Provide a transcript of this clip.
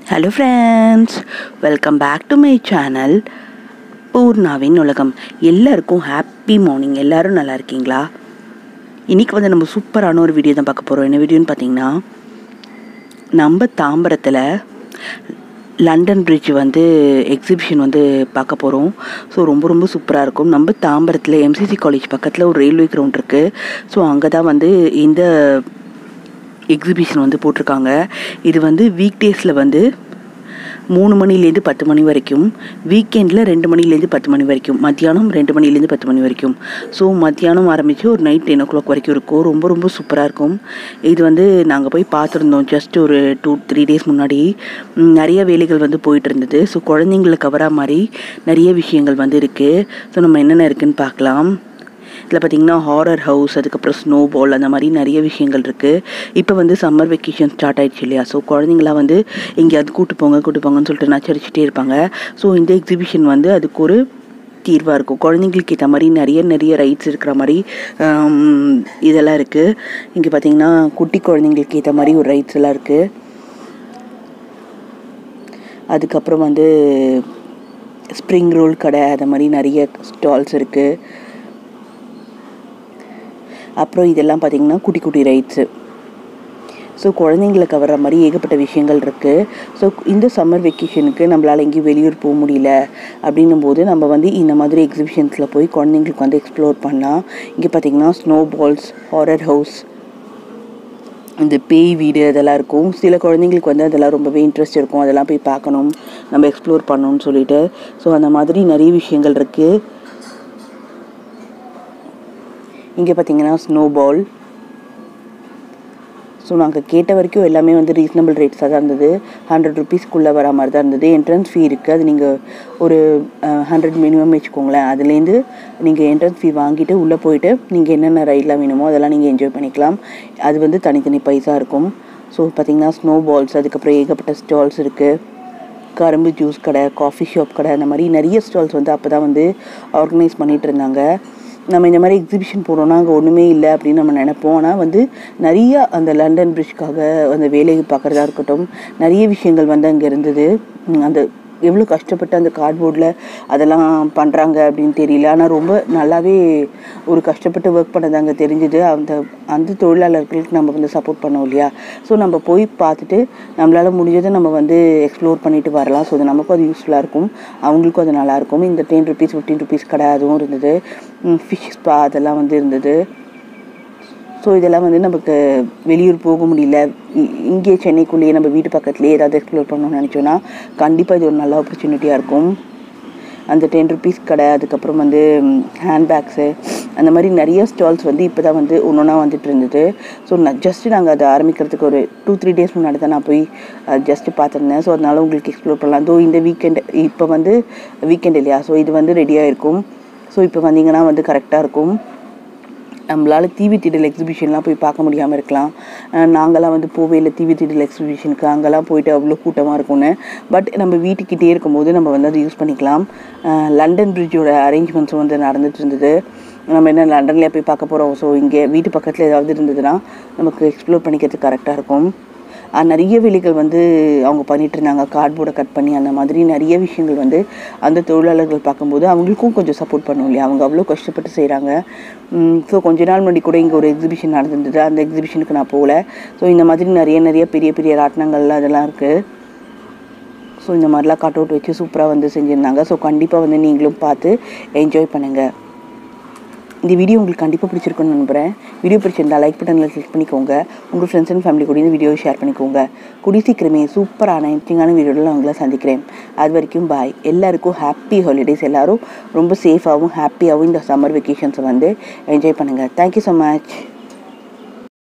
hello friends welcome back to my channel பூர்ணாவின் உலகம் எல்லாருக்கும் ஹாப்பி மார்னிங் எல்லாரும் நல்லா இருக்கீங்களா இன்றைக்கி வந்து நம்ம சூப்பரான ஒரு வீடியோ தான் பார்க்க போகிறோம் என்ன வீடியோன்னு பார்த்தீங்கன்னா நம்ம தாம்பரத்தில் லண்டன் பிரிட்ஜ் வந்து எக்ஸிபிஷன் வந்து பார்க்க போகிறோம் ஸோ ரொம்ப ரொம்ப சூப்பராக இருக்கும் நம்ம தாம்பரத்தில் எம்சிசி காலேஜ் பக்கத்தில் ஒரு ரயில்வே கிரவுண்ட் இருக்குது ஸோ அங்கே தான் வந்து இந்த எக்ஸிபிஷன் வந்து போட்டிருக்காங்க இது வந்து வீக் டேஸில் வந்து மூணு மணிலேருந்து பத்து மணி வரைக்கும் வீக்கெண்டில் ரெண்டு மணிலேருந்து பத்து மணி வரைக்கும் மத்தியானம் ரெண்டு மணிலேருந்து பத்து மணி வரைக்கும் ஸோ மத்தியானம் ஆரம்பித்து ஒரு நைட் டென் ஓ கிளாக் வரைக்கும் இருக்கும் ரொம்ப ரொம்ப சூப்பராக இருக்கும் இது வந்து நாங்கள் போய் பார்த்துருந்தோம் ஜஸ்ட் ஒரு டூ த்ரீ டேஸ் முன்னாடி ம், நிறைய வேலைகள் வந்து போயிட்டு இருந்தது ஸோ குழந்தைங்களை கவரா மாதிரி நிறைய விஷயங்கள் வந்து இருக்குது ஸோ நம்ம என்னென்ன இருக்குன்னு பார்க்கலாம் இதில் பார்த்தீங்கன்னா ஹாரர் ஹவுஸ் அதுக்கப்புறம் ஸ்னோ பால் அந்த மாதிரி நிறைய விஷயங்கள் இருக்குது இப்போ வந்து சம்மர் வெக்கேஷன் ஸ்டார்ட் ஆயிடுச்சு இல்லையா ஸோ குழந்தைங்களாம் வந்து எங்கேயாவது கூட்டு போங்க கூட்டு போங்கன்னு சொல்லிட்டு நச்சரிச்சுட்டே இருப்பாங்க ஸோ இந்த எக்ஸிபிஷன் வந்து அதுக்கு ஒரு தீர்வாக இருக்கும் குழந்தைங்களுக்கு ஏற்ற மாதிரி நிறைய நிறைய ரைட்ஸ் இருக்கிற மாதிரி ஆம், இதெல்லாம் இருக்குது இங்கே பார்த்தீங்கன்னா குட்டி குழந்தைங்களுக்கு ஏற்ற மாதிரி ஒரு ரைட்ஸ் எல்லாம் இருக்குது அதுக்கப்புறம் வந்து ஸ்ப்ரிங் ரோல் கடை அது மாதிரி நிறைய ஸ்டால்ஸ் இருக்குது அப்புறம் இதெல்லாம் பார்த்தீங்கன்னா குட்டி குட்டி ரைட்ஸு ஸோ குழந்தைங்களை கவர்ற மாதிரி ஏகப்பட்ட விஷயங்கள் இருக்குது ஸோ இந்த சம்மர் வெக்கேஷனுக்கு நம்மளால் எங்கேயும் வெளியூர் போக முடியல அப்படின்னும் போது நம்ம வந்து இந்த மாதிரி எக்ஸிபிஷன்ஸில் போய் குழந்தைங்களுக்கு வந்து எக்ஸ்ப்ளோர் பண்ணலாம் இங்கே பார்த்தீங்கன்னா ஸ்னோ பால்ஸ் ஹாரர் ஹவுஸ் இந்த பேய் வீடு அதெல்லாம் இருக்கும் சில குழந்தைங்களுக்கு வந்து அதெல்லாம் ரொம்பவே இன்ட்ரெஸ்ட் இருக்கும் அதெல்லாம் போய் பார்க்கணும் நம்ம எக்ஸ்ப்ளோர் பண்ணணும்னு சொல்லிட்டு ஸோ அந்த மாதிரி நிறைய விஷயங்கள் இருக்குது இங்கே பார்த்தீங்கன்னா ஸ்னோ பால் ஸோ நாங்கள் கேட்ட வரைக்கும் எல்லாமே வந்து ரீசனபிள் ரேட்ஸாக தான் இருந்தது ஹண்ட்ரட் ருபீஸ்க்குள்ளே வர மாதிரி தான் இருந்தது என்ட்ரன்ஸ் ஃபீ இருக்குது அது நீங்கள் ஒரு ஹண்ட்ரட் மினிமம் வச்சுக்கோங்களேன் அதுலேருந்து நீங்கள் என்ட்ரன்ஸ் ஃபீ வாங்கிட்டு உள்ளே போயிட்டு நீங்கள் என்னென்ன ரைட்லாம் வேணுமோ அதெல்லாம் நீங்கள் என்ஜாய் பண்ணிக்கலாம் அது வந்து தனித்தனி பைசா இருக்கும் ஸோ பார்த்தீங்கன்னா ஸ்னோ பால்ஸ் அதுக்கப்புறம் ஏகப்பட்ட ஸ்டால்ஸ் இருக்குது கரும்பு ஜூஸ் கடை காஃபி ஷாப் கடை அந்த மாதிரி நிறைய ஸ்டால்ஸ் வந்து அப்போ தான் வந்து ஆர்கனைஸ் பண்ணிகிட்டு இருந்தாங்க நம்ம இந்த மாதிரி எக்ஸிபிஷன் போகிறோன்னா அங்கே ஒன்றுமே இல்லை அப்படின்னு நம்ம நினைப்போம் ஆனால் வந்து நிறைய அந்த லண்டன் பிரிட்ஜ்க்காக அந்த வேலையை பார்க்குறதா இருக்கட்டும் நிறைய விஷயங்கள் வந்து அங்கே இருந்தது உம், அந்த எவ்வளோ கஷ்டப்பட்டு அந்த கார்ட்போர்டில் அதெல்லாம் பண்ணுறாங்க அப்படின்னு தெரியல ஆனால் ரொம்ப நல்லாவே ஒரு கஷ்டப்பட்டு ஒர்க் பண்ணது அங்கே தெரிஞ்சுது அந்த அந்த தொழிலாளர்களுக்கு நம்ம வந்து சப்போர்ட் பண்ணோம் இல்லையா ஸோ நம்ம போய் பார்த்துட்டு நம்மளால் முடிஞ்சதை நம்ம வந்து எக்ஸ்ப்ளோர் பண்ணிட்டு வரலாம் ஸோ அது நமக்கும் அது யூஸ்ஃபுல்லாக இருக்கும் அவங்களுக்கும் அது நல்லாயிருக்கும் இந்த டென் ருபீஸ் ஃபிஃப்டீன் ருபீஸ் கடை அதுவும் இருந்தது ஃபிஷ் ஸ்பா அதெல்லாம் வந்து இருந்தது ஸோ இதெல்லாம் வந்து நமக்கு வெளியூர் போக முடியல இ- இங்கே சென்னைக்குள்ளேயே நம்ம வீட்டு பக்கத்துலேயே ஏதாவது எக்ஸ்ப்ளோர் பண்ணணும்னு நினச்சோன்னா கண்டிப்பாக இது ஒரு நல்ல ஆப்பர்ச்சுனிட்டியாக இருக்கும் அந்த டென் ருபீஸ் கடை அதுக்கப்புறம் வந்து ஹேண்ட்பேக்ஸு அந்த மாதிரி நிறைய ஸ்டால்ஸ் வந்து இப்போ தான் வந்து ஒன்று ஒன்றா வந்துட்டு இருந்தது ஸோ நான் ஜஸ்ட்டு நாங்கள் அதை ஆரம்பிக்கிறதுக்கு ஒரு டூ த்ரீ டேஸ் முன்னாடி தான் நான் போய் ஜஸ்ட்டு பார்த்துருந்தேன் ஸோ அதனால உங்களுக்கு எக்ஸ்ப்ளோர் பண்ணலாம் தோ இந்த வீக்கெண்ட் இப்போ வந்து வீக்கெண்ட் இல்லையா ஸோ இது வந்து ரெடியாக இருக்கும் ஸோ இப்போ வந்தீங்கன்னா வந்து கரெக்டாக இருக்கும் நம்மளால் தீவி திடல் எக்ஸிபிஷன்லாம் போய் பார்க்க முடியாமல் இருக்கலாம் அஹ் நாங்கெல்லாம் வந்து போவே இல்லை தீவி திடல் எக்ஸிபிஷனுக்கு அங்கெல்லாம் போயிட்டு அவ்வளோ கூட்டமாக இருக்கும்னு பட் நம்ம வீட்டுக்கிட்டே இருக்கும்போது நம்ம வந்து அதை யூஸ் பண்ணிக்கலாம் அஹ் லண்டன் பிரிட்ஜோட அரேஞ்ச்மெண்ட்ஸும் வந்து நடந்துட்டு இருந்தது நம்ம என்ன லண்டன்லேயே போய் பார்க்க போகிறோம் ஸோ இங்கே வீட்டு பக்கத்தில் ஏதாவது இருந்ததுன்னா நமக்கு எக்ஸ்ப்ளோர் பண்ணிக்கிறதுக்கு கரெக்டாக இருக்கும் அஹ் நிறைய வேலைகள் வந்து அவங்க பண்ணிட்டு இருந்தாங்க கார்ட்போர்டை கட் பண்ணி அந்த மாதிரி நிறைய விஷயங்கள் வந்து அந்த தொழிலாளர்கள் பார்க்கும்போது அவங்களுக்கும் கொஞ்சம் சப்போர்ட் பண்ணும் இல்லையா அவங்க அவ்வளோ கஷ்டப்பட்டு செய்கிறாங்க ஸோ கொஞ்ச நாள் முன்னாடி கூட இங்கே ஒரு எக்ஸிபிஷன் நடந்திருந்தது அந்த எக்ஸிபிஷனுக்கு நான் போகல ஸோ இந்த மாதிரி நிறைய நிறைய பெரிய பெரிய ராட்டினங்கள் அதெல்லாம் இருக்குது ஸோ இந்த மாதிரிலாம் கட் அவுட் வச்சு சூப்பராக வந்து செஞ்சுருந்தாங்க ஸோ கண்டிப்பாக வந்து நீங்களும் பார்த்து என்ஜாய் பண்ணுங்கள் இந்த வீடியோ உங்களுக்கு கண்டிப்பாக பிடிச்சிருக்குன்னு நம்புகிறேன் வீடியோ பிடிச்சிருந்தா லைக் பட்டனில் கிளிக் பண்ணிக்கோங்க உங்கள் ஃப்ரெண்ட்ஸ் அண்ட் ஃபேமிலி கூட இந்த வீடியோவை ஷேர் பண்ணிக்கோங்க கூடிய சீக்கிரமே சூப்பரான இன்ட்ரிங்கான வீடியோவில் நான் உங்களை சந்திக்கிறேன் அது வரைக்கும் பாய் எல்லாருக்கும் ஹாப்பி ஹாலிடேஸ் எல்லாரும் ரொம்ப சேஃபாகவும் ஹாப்பியாகவும் இந்த சம்மர் வெக்கேஷன்ஸை வந்து என்ஜாய் பண்ணுங்கள் தேங்க்யூ ஸோ மச்